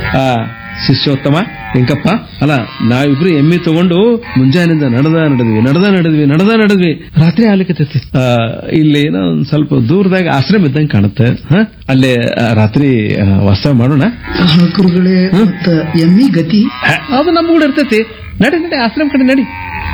ಆ ಶಿಷ್ಯೋತ್ತಮ ಹೆಂಕಪ್ಪ ಅಲ್ಲ ನಾವಿಬ್ರು ಎಮ್ಮೆ ತಗೊಂಡು ಮುಂಜಾನೆಯಿಂದ ನಡೆದ ನಡೆದ್ವಿ ನಡೆದ ನಡೆದ್ವಿ ನಡೆದ ನಡೆದ್ವಿ ರಾತ್ರಿ ಆಗ್ಲಿಕ್ಕತ್ತೈತಿ ಆ, ಇಲ್ಲಿ ಏನೋ ಒಂದ್ ಸ್ವಲ್ಪ ದೂರದಾಗ ಆಶ್ರಮ ಇದ್ದಂಗೆ ಕಾಣುತ್ತೆ ಹ? ಅಲ್ಲೇ ಆ, ರಾತ್ರಿ ಆ, ವಾಸ ಮಾಡೋಣ ಗುರುಗಳೇ ಮತ್ತ ಎಮ್ಮಿ ಗತಿ ಹ, ಅದು ನಮ್ಮ ಕೂಡ ಇರ್ತೈತಿ ನಡಿ ನಡಿ ಆಶ್ರಮ ಕಡೆ ನಡಿ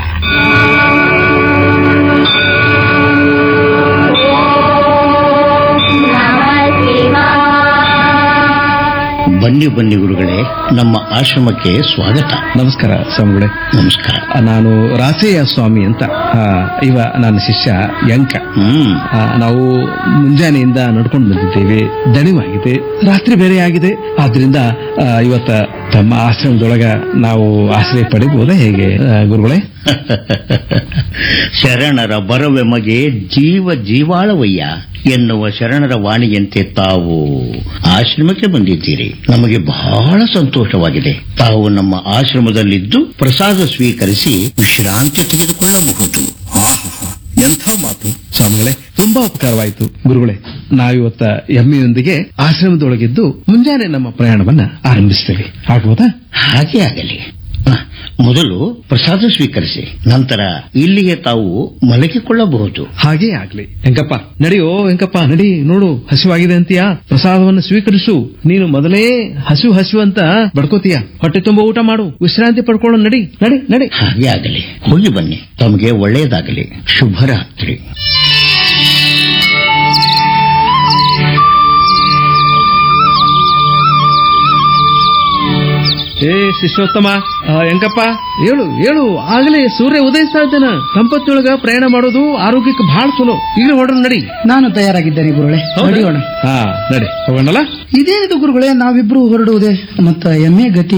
ಬನ್ನಿ ಬನ್ನಿ ಗುರುಗಳೇ ನಮ್ಮ ಆಶ್ರಮಕ್ಕೆ ಸ್ವಾಗತ ನಮಸ್ಕಾರ ಸ್ವಾಮಿಗಳೇ ನಮಸ್ಕಾರ ಆ, ನಾನು ರಾಸೇಯ ಸ್ವಾಮಿ ಅಂತ ಆ, ಇವ ನನ್ನ ಶಿಷ್ಯ ಯಂಕ ಹ್ಮ್ ಆ, ನಾವು ಮುಂಜಾನೆಯಿಂದ ನಡ್ಕೊಂಡು ಬಂದಿದ್ದೇವೆ ದಣಿವಾಗಿದೆ ರಾತ್ರಿ ಬೇರೆ ಆಗಿದೆ ಆದ್ರಿಂದ ಆ, ಇವತ್ತ ತಮ್ಮ ಆಶ್ರಮದೊಳಗ ನಾವು ಆಶ್ರಯ ಪಡಿಬಹುದಾ ಹೇಗೆ ಆ, ಗುರುಗಳೇ ಶರಣರ ಬರವೆಮಗೆ ಜೀವ ಜೀವಾಳವಯ್ಯ ಎನ್ನುವ ಶರಣರ ವಾಣಿಯಂತೆ ತಾವು ಆಶ್ರಮಕ್ಕೆ ಬಂದಿದ್ದೀರಿ ನಮಗೆ ಬಹಳ ಸಂತೋಷವಾಗಿದೆ ತಾವು ನಮ್ಮ ಆಶ್ರಮದಲ್ಲಿದ್ದು ಪ್ರಸಾದ ಸ್ವೀಕರಿಸಿ ವಿಶ್ರಾಂತಿ ತೆಗೆದುಕೊಳ್ಳಬಹುದು ಎಂಥ ಮಾತು ಸ್ವಾಮಿಗಳೇ ತುಂಬಾ ಉಪಕಾರವಾಯಿತು ಗುರುಗಳೇ ನಾವಿವತ್ತ ಎಮ್ಮೆಯೊಂದಿಗೆ ಆಶ್ರಮದೊಳಗಿದ್ದು ಮುಂಜಾನೆ ನಮ್ಮ ಪ್ರಯಾಣವನ್ನ ಆರಂಭಿಸ್ತೇವೆ ಆಗ್ಬೋದಾ ಹಾಗೆ ಆಗಲಿ ಹ, ಮೊದಲು ಪ್ರಸಾದ ಸ್ವೀಕರಿಸಿ ನಂತರ ಇಲ್ಲಿಗೆ ತಾವು ಮಲಗಿಕೊಳ್ಳಬಹುದು ಹಾಗೇ ಆಗ್ಲಿ ಹೆಂಕಪ್ಪ ನಡಿಯೋ ಹೆಂಕಪ್ಪ ನಡಿ ನೋಡು ಹಸಿವಾಗಿದೆ ಅಂತೀಯಾ ಪ್ರಸಾದವನ್ನು ಸ್ವೀಕರಿಸು ನೀನು ಮೊದಲೇ ಹಸಿವು ಹಸಿವು ಅಂತ ಬಡ್ಕೋತೀಯ ಹೊಟ್ಟೆ ತುಂಬ ಊಟ ಮಾಡು ವಿಶ್ರಾಂತಿ ಪಡ್ಕೊಳ್ಳೋ ನಡಿ ನಡಿ ನಡಿ ಹಾಗೆ ಆಗಲಿ ಹೋಗಿ ಬನ್ನಿ ತಮಗೆ ಒಳ್ಳೆಯದಾಗಲಿ ಶುಭರಾತ್ರಿ ಏ ಶಿಷ್ಯೋತ್ತಮ ಆ, ಹೆಂಕಪ್ಪ ಹೇಳು ಹೇಳು ಆಗಲೇ ಸೂರ್ಯ ಉದಯಿಸ್ತಾ ಇದ್ದಾನ ಸಂಪತ್ತಿನೊಳಗ ಪ್ರಯಾಣ ಮಾಡೋದು ಆರೋಗ್ಯಕ್ಕೆ ಬಹಳ ಚಲೋ ಈಗ ಹೊಡ್ರ ನಡಿ ನಾನು ತಯಾರಾಗಿದ್ದೇನೆ ಗುರುಗಳೇ ನಡೆಯೋಣ ಹಾ ನಡಿ ಹೋಗೋಣಲ್ಲ ಇದೇನಿದು ಗುರುಗಳೇ ನಾವಿಬ್ರು ಹೊರಡುವುದೇ ಮತ್ತ ಎಮ್ಮೆ ಗತಿ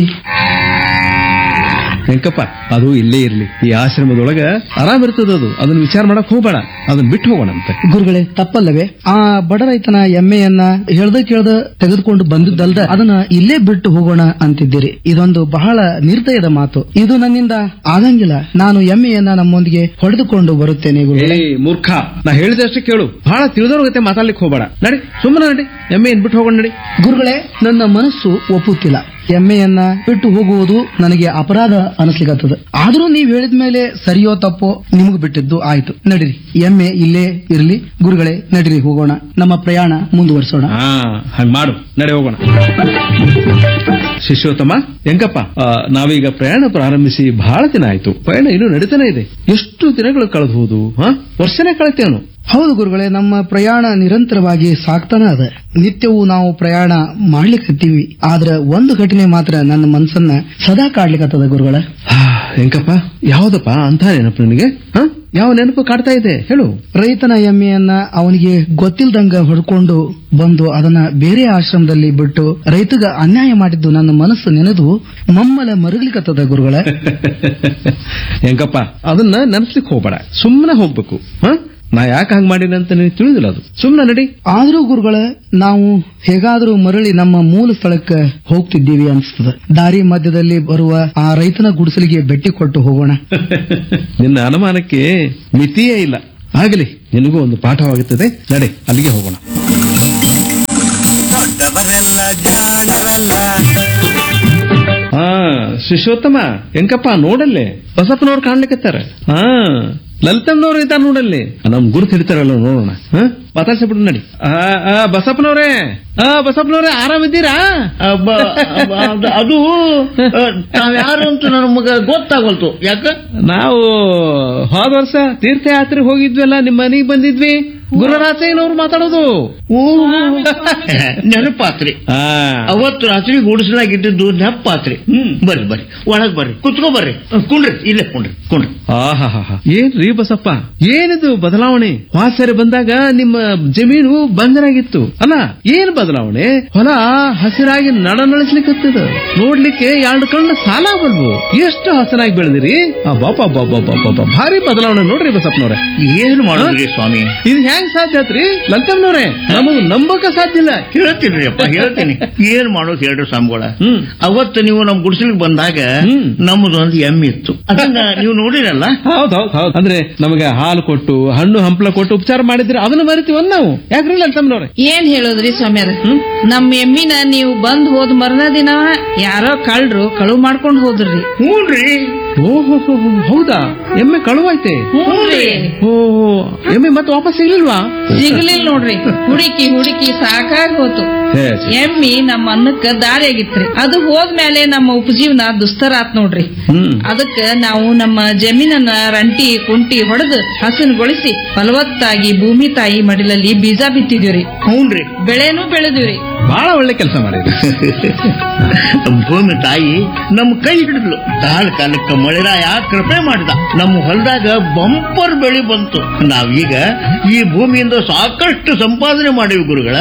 ಹೆಂಕಪ್ಪ ಅದು ಇಲ್ಲೇ ಇರ್ಲಿ ಈ ಆಶ್ರಮದೊಳಗ ಆರಾಮ್ ಇರ್ತದ ಅದು ಅದನ್ನ ವಿಚಾರ ಮಾಡಕ್ ಹೋಗ್ಬೇಡ ಅದನ್ನ ಬಿಟ್ಟು ಹೋಗೋಣಂತೆ ಗುರುಗಳೇ ತಪ್ಪಲ್ಲವೇ ಆ ಬಡ ರೈತನ ಎಮ್ಮೆಯನ್ನ ಹೇಳ್ದ ಕೇಳ್ದ ತೆಗೆದುಕೊಂಡು ಬಂದಿದ್ದಲ್ದ ಅದನ್ನ ಇಲ್ಲೇ ಬಿಟ್ಟು ಹೋಗೋಣ ಅಂತಿದ್ದೀರಿ ಇದೊಂದು ಬಹಳ ನಿರ್ದಯದ ಮಾತು ಇದು ನನ್ನಿಂದ ಆಗಂಗಿಲ್ಲ ನಾನು ಎಮ್ಮೆಯನ್ನ ನಮ್ಮೊಂದಿಗೆ ಹೊಡೆದುಕೊಂಡು ಬರುತ್ತೇನೆ ಗುರುಗಳೇ ಏ ಮೂರ್ಖ ನಾ ಹೇಳಿದಷ್ಟೇ ಕೇಳು ಬಹಳ ತಿಳಿದವ್ರ ಗತೆ ಮಾತಾಡ್ಲಿಕ್ಕೆ ಹೋಗ್ಬೇಡ ನಡಿ ಸುಮ್ಮನೆ ನಡಿ ಎಮ್ಮೆ ಏನ್ ಬಿಟ್ಟು ಹೋಗೋಣ ನಡಿ ಗುರುಗಳೇ ನನ್ನ ಮನಸ್ಸು ಒಪ್ಪುತ್ತಿಲ್ಲ ಎಮ್ಮೆಯನ್ನ ಬಿಟ್ಟು ಹೋಗುವುದು ನನಗೆ ಅಪರಾಧ ಅನಿಸ್ಲಿಕ್ಕತ್ತದ ಆದ್ರೂ ನೀವ್ ಹೇಳಿದ ಮೇಲೆ ಸರಿಯೋ ತಪ್ಪೋ ನಿಮಗ್ ಬಿಟ್ಟಿದ್ದು ಆಯ್ತು ನಡಿರಿ ಎಮ್ಮೆ ಇಲ್ಲೇ ಇರ್ಲಿ ಗುರುಗಳೇ ನಡಿರಿ ಹೋಗೋಣ ನಮ್ಮ ಪ್ರಯಾಣ ಮುಂದುವರಿಸೋಣ ಹಾ ಹಂಗ್ ಮಾಡು ನಡೆ ಹೋಗೋಣ ಶಿಷ್ಯೋತ್ತಮ ಹೆಂಕಪ್ಪ ಆ, ನಾವೀಗ ಪ್ರಯಾಣ ಪ್ರಾರಂಭಿಸಿ ಬಹಳ ದಿನ ಆಯ್ತು ಪ್ರಯಾಣ ಇನ್ನೂ ನಡೀತಾನೆ ಇದೆ ಎಷ್ಟು ದಿನಗಳು ಕಳೆದು ಹಾ ವರ್ಷನೇ ಕಳೆತೇವನು ಹೌದು ಗುರುಗಳೇ ನಮ್ಮ ಪ್ರಯಾಣ ನಿರಂತರವಾಗಿ ಸಾಕ್ತಾನ ಅದ ನಿತ್ಯವೂ ನಾವು ಪ್ರಯಾಣ ಮಾಡ್ಲಿಕ್ಕತ್ತೀವಿ ಆದ್ರೆ ಒಂದು ಘಟನೆ ಮಾತ್ರ ನನ್ನ ಮನಸ್ಸನ್ನ ಸದಾ ಕಾಡ್ಲಿಕ್ಕತ್ತದ ಗುರುಗಳ ಹಾ, ಹೆಂಕಪ್ಪ ಯಾವ್ದಪ್ಪ ಅಂತ ನೆನಪು ನಿನಗೆ ಹಾ ಯಾವ ನೆನಪು ಕಾಡ್ತಾ ಇದೆ ಹೇಳು ರೈತನ ಎಮ್ಮೆಯನ್ನ ಅವನಿಗೆ ಗೊತ್ತಿಲ್ದಂಗ ಹೊಡ್ಕೊಂಡು ಬಂದು ಅದನ್ನ ಬೇರೆ ಆಶ್ರಮದಲ್ಲಿ ಬಿಟ್ಟು ರೈತಗ ಅನ್ಯಾಯ ಮಾಡಿದ್ದು ನನ್ನ ಮನಸ್ಸು ನೆನೆದು ಮಮ್ಮಲ ಮರುಗ್ಲಿಕ್ಕತ್ತದ ಗುರುಗಳ ಹೆಂಕಪ್ಪ ಅದನ್ನ ನೆನಸ್ಲಿಕ್ಕೆ ಹೋಗ್ಬೇಡ ಸುಮ್ಮನೆ ಹೋಗ್ಬೇಕು ಹಾ ನಾ ಯಾಕೆ ಹಂಗ್ ಮಾಡಿನ ಅಂತ ನಿನಗೆ ತಿಳಿದಿಲ್ಲ ಅದು ಸುಮ್ಮನೆ ನಡಿ ಆದ್ರೂ ಗುರುಗಳ ನಾವು ಹೇಗಾದ್ರೂ ಮರಳಿ ನಮ್ಮ ಮೂಲ ಸ್ಥಳಕ್ಕೆ ಹೋಗ್ತಿದ್ದೀವಿ ಅನ್ಸ್ತದ ದಾರಿ ಮಧ್ಯದಲ್ಲಿ ಬರುವ ಆ ರೈತನ ಗುಡಿಸಲಿಗೆ ಭೇಟಿ ಕೊಟ್ಟು ಹೋಗೋಣ ನಿನ್ನ ಅನುಮಾನಕ್ಕೆ ಮಿತಿಯೇ ಇಲ್ಲ ಆಗಲಿ ನಿನಗೂ ಒಂದು ಪಾಠವಾಗುತ್ತದೆ ನಡೆ ಅಲ್ಲಿಗೆ ಹೋಗೋಣ ಹಾ ಶಿಶೋತ್ತಮ ಹೆಂಕಪ್ಪ ನೋಡಲ್ಲೇ ಬಸಪ್ಪನವ್ರು ಕಾಣ್ಲಿಕ್ಕತ್ತಾರ ಹಾ ಲಲಿತಮ್ಮನವ್ರು ಇದ್ದಾರ ನೋಡಲ್ಲಿ ನಮ್ ಗುರುತು ಹಿಡಿತಾರಲ್ಲ ನೋಡೋಣ ಹಾ ಮಾತಾಡ್ಸಬಿಡು ನಡಿ ಆ, ಆ, ಬಸಪ್ಪನವ್ರೇ ಆ ಬಸಪ್ಪನವ್ರೇ ಆರಾಮಿದ್ದೀರಾ ಅದು ತಾವ್ಯಾರು ಅಂತ ನನ್ನ ಮಗ ಗೊತ್ತಾಗಲ್ತು ಯಾಕ ನಾವು ಹೋದ ವರ್ಷ ತೀರ್ಥಯಾತ್ರೆ ಹೋಗಿದ್ವಲ್ಲ ನಿಮ್ಮ ಮನೆಗೆ ಬಂದಿದ್ವಿ ಗುರುರಾಜಯ್ಯನವ್ರು ಮಾತಾಡೋದು ಓ ನೆನಪಾತ್ರಿ ಆ, ಅವತ್ತು ರಾತ್ರಿ ಗೂಡಿಸಲಾಗಿದ್ದು ನೆನಪಾತ್ರಿ ಹ್ಮ್ ಬರ್ರಿ ಬರ್ರಿ ಒಳಗ್ ಬರ್ರಿ ಕುತ್ಕೋ ಬರ್ರಿ ಕುಂಡ್ರಿ ಇಲ್ಲೇ ಕುಂಡ್ರಿ ಕುಂಡ್ರಿ ಆಹಾಹಾಹಾ. ಏನ್ರಿ ಬಸಪ್ಪ ಏನಿದು ಬದಲಾವಣೆ ವಾಸರೆ ಬಂದಾಗ ನಿಮ್ಮ ಜಮೀನು ಬಂದರಾಗಿತ್ತು ಅಲ್ಲ ಏನ್ ಬದಲಾವಣೆ ಹೊಲ ಹಸಿರಾಗಿ ನಡ ನಳಿಸ್ಲಿಕ್ಕತ್ತದ ನೋಡ್ಲಿಕ್ಕೆ ಎರಡು ಕಣ್ಣು ಸಾಲ ಬಲ್ವು ಎಷ್ಟು ಹಸನಾಗಿ ಬೆಳೆದಿರಿ ಬಾಪ ಭಾರಿ ಬದಲಾವಣೆ ನೋಡ್ರಿ ಬಸಪ್ಪನವ್ರೆ ಏನ್ ಮಾಡಿದ್ರಿ ಸ್ವಾಮಿ ಇದು ಹೆಂಗ್ ಸಾಧ್ಯ ಆತ್ರಿ ಲಲಿತಮ್ಮನವ್ರೆ ನಮಗ್ ನಂಬಕ ಸಾಧ್ಯ ಇಲ್ಲ ಹೇಳ್ತೀನಿ ಅಪ್ಪ ಹೇಳ್ತೀನಿ ಏನ್ ಮಾಡೋದು ಹೇಳ್ರಿ ಸ್ವಾಮಿಗಳ ಹ್ಮ್. ಅವತ್ತು ನೀವು ನಮ್ ಗುಡಿಸಲಿಗೆ ಬಂದಾಗ ಹ್ಮ್. ನಮ್ಮದು ಒಂದು ಎಮ್ಮೆ ಇತ್ತು ಅದನ್ನ ನೀವು ನೋಡಿರಲ್ಲ ಹೌದ್ ಹೌದ್ ಹೌದ್ ಅಂದ್ರೆ ನಮಗೆ ಹಾಲು ಕೊಟ್ಟು ಹಣ್ಣು ಹಂಪಲ ಕೊಟ್ಟು ಉಪಚಾರ ಮಾಡಿದ್ರೆ ಅದನ್ನ ಮರಿತೀವ ನಾವು ಯಾಕ್ರಿ ಲಲಿತಮ್ಮನವ್ರೆ ಏನ್ ಹೇಳೋದ್ರಿ ಸ್ವಾಮ್ಯಾರ ನಮ್ ಎಮ್ಮಿನ ನೀವು ಬಂದ್ ಹೋದ್ ಮರ್ನ ದಿನ ಯಾರೋ ಕಳ್ರು ಕಳು ಮಾಡ್ಕೊಂಡ್ ಹೋದ್ರಿ ಹ್ಞೂನ್ರಿ ಓಹೋ ಹೌದಾ ಎಮ್ಮೆ ಕಳುವಾಯ್ತೆ ಹ್ಞೂನ್ರಿ ಓ ಎಮ್ಮೆ ಮತ್ತೆ ವಾಪಸ್ ಸಿಗ್ಲಿಲ್ವಾ ಸಿಗ್ಲಿಲ್ಲ ನೋಡ್ರಿ ಹುಡುಕಿ ಹುಡುಕಿ ಸಾಕಾಗ್ ಹೋತು ಛೇ, ಛೇ. ಎಮ್ಮಿ ನಮ್ಮ ಅನ್ನಕ್ಕ ದಾರಿ ಆಗಿತ್ರಿ ಅದು ಹೋದ್ಮೇಲೆ ನಮ್ಮ ಉಪಜೀವನ ದುಸ್ತರ ಆತ್ ನೋಡ್ರಿ ಹ್ಮ್ ಅದಕ್ಕ ನಾವು ನಮ್ಮ ಜಮೀನನ್ನ ರಂಟಿ ಕುಂಟಿ ಹೊಡೆದು ಹಸನುಗೊಳಿಸಿ ಫಲವತ್ತಾಗಿ ಭೂಮಿ ತಾಯಿ ಮಡಿಲಲ್ಲಿ ಬೀಜ ಬಿತ್ತಿದೀವ್ರಿ ಹ್ಞೂನ್ರಿ ಬೆಳೆನೂ ಬೆಳೆದಿವ್ರಿ ಬಹಳ ಒಳ್ಳೆ ಕೆಲಸ ಮಾಡಿದ್ರಿ ಭೂಮಿ ತಾಯಿ ನಮ್ಮ ಕೈ ಹಿಡಿದ್ಲು ಕಾಲ ಕಾಲಕ್ಕೆ ಮಳೆರಾಯ ಕೃಪೆ ಮಾಡಿದ ನಮ್ಮ ಹೊಲದಾಗ ಬಂಪರ್ ಬೆಳಿ ಬಂತು ನಾವೀಗ ಈ ಭೂಮಿಯಿಂದ ಸಾಕಷ್ಟು ಸಂಪಾದನೆ ಮಾಡಿವಿ ಗುರುಗಳ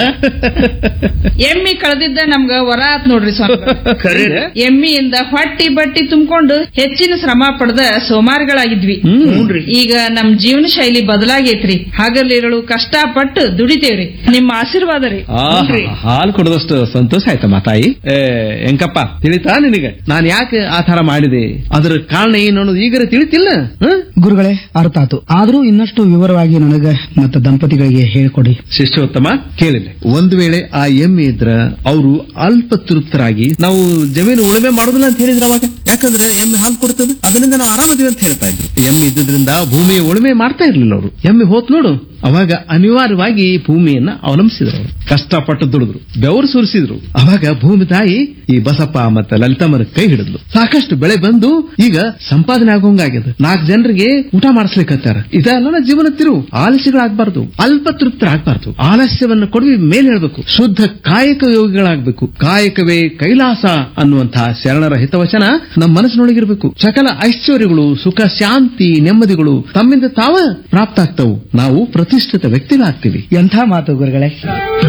ಎಮ್ಮಿ ಕಳೆದಿದ್ದ ನಮ್ಗ ವರ ಆತ್ ನೋಡ್ರಿ ಸ್ವಾಮಿ ಖರೆ ಎಮ್ಮಿಯಿಂದ ಹೊಟ್ಟಿ ಬಟ್ಟಿ ತುಂಬಿಕೊಂಡು ಹೆಚ್ಚಿನ ಶ್ರಮ ಪಡೆದ ಸೋಮಾರಿಗಳಾಗಿದ್ವಿ ಹ್ಮ್ ಹ್ಞೂನ್ರಿ ಈಗ ನಮ್ ಜೀವನ ಶೈಲಿ ಬದಲಾಗೈತ್ರಿ ಹಗಲಿರಳು ಕಷ್ಟಪಟ್ಟು ದುಡಿತೇವ್ರಿ ನಿಮ್ಮ ಆಶೀರ್ವಾದ ರೀ ಆಹಾ, ಹಾಲು ಕುಡದಷ್ಟು ಸಂತೋಷ ಆಯ್ತಮ್ಮ ತಾಯಿ ಏ ಎಂಕಪ್ಪ ತಿಳಿತಾ ನಿನಗೆ ನಾನ್ ಯಾಕೆ ಆ ತರ ಮಾಡಿದೆ ಅದ್ರ ಕಾರಣ ಏನು ಅನ್ನೋದು ಈಗರ ತಿಳಿತಿಲ್ಲ ಹ್ಮ್? ಗುರುಗಳೇ ಅರ್ಥ ಆತು ಆದ್ರೂ ಇನ್ನಷ್ಟು ವಿವರವಾಗಿ ನನಗ ಮತ್ತು ದಂಪತಿಗಳಿಗೆ ಹೇಳ್ಕೊಡಿ ಶಿಷ್ಯೋತ್ತಮ ಕೇಳಿಲ್ಲ ಒಂದು ವೇಳೆ ಆ ಎಮ್ಮೆ ಇದ್ರ ಅವರು ಅಲ್ಪ ತೃಪ್ತರಾಗಿ ನಾವು ಜಮೀನು ಉಳುಮೆ ಮಾಡುದಿಲ್ಲ ಅಂತ ಹೇಳಿದ್ರ ಅವಾಗ ಯಾಕಂದ್ರೆ ಎಮ್ಮೆ ಹಾಲು ಕೊಡ್ತದೆ ಅದರಿಂದ ನಾವು ಆರಾಮದಿವಿ ಅಂತ ಹೇಳ್ತಾ ಇದ್ರು ಎಮ್ಮೆ ಇದ್ದುದ್ರಿಂದ ಭೂಮಿಯ ಉಳುಮೆ ಮಾಡ್ತಾ ಇರ್ಲಿಲ್ಲ ಅವರು ಎಮ್ಮೆ ಹೋತ್ ನೋಡು ಅವಾಗ ಅನಿವಾರ್ಯವಾಗಿ ಭೂಮಿಯನ್ನ ಅವಲಂಬಿಸಿದ್ರು ಅವರು ಕಷ್ಟಪಟ್ಟು ದುಡಿದ್ರು ಬೆವರು ಸುರಿಸಿದ್ರು ಅವಾಗ ಭೂಮಿ ತಾಯಿ ಈ ಬಸಪ್ಪ ಮತ್ತೆ ಲಲಿತಮ್ಮನ ಕೈ ಹಿಡಿದ್ಲು ಸಾಕಷ್ಟು ಬೆಳೆ ಬಂದು ಈಗ ಸಂಪಾದನೆ ಆಗೋಂಗಾಗ್ಯದ ನಾಲ್ಕು ಜನರಿಗೆ ಊಟ ಮಾಡಿಸ್ಲಿಕ್ಕತ್ತಾರ ಇದೆಲ್ಲ ಜೀವನ ತಿರುವು ಆಲಸ್ಯಗಳಾಗಬಾರ್ದು ಅಲ್ಪ ತೃಪ್ತರಾಗಬಾರ್ದು ಆಲಸ್ಯವನ್ನು ಕೊಡುವಿ ಮೇಲೆ ಹೇಳ್ಬೇಕು ಶುದ್ಧ ಕಾಯಕ ಯೋಗಿಗಳಾಗಬೇಕು ಕಾಯಕವೇ ಕೈಲಾಸ ಅನ್ನುವಂತಹ ಶರಣರ ಹಿತವಚನ ನಮ್ಮ ಮನಸ್ಸಿನೊಳಗಿರ್ಬೇಕು ಸಕಲ ಐಶ್ವರ್ಯಗಳು ಸುಖ ಶಾಂತಿ ನೆಮ್ಮದಿಗಳು ತಮ್ಮಿಂದ ತಾವ ಪ್ರಾಪ್ತ ಆಗ್ತವು ನಾವು ಪ್ರತಿಷ್ಠಿತ ವ್ಯಕ್ತಿಗಳಾಗ್ತೀವಿ ಎಂಥ ಮಾತು ಗುರುಗಳೇ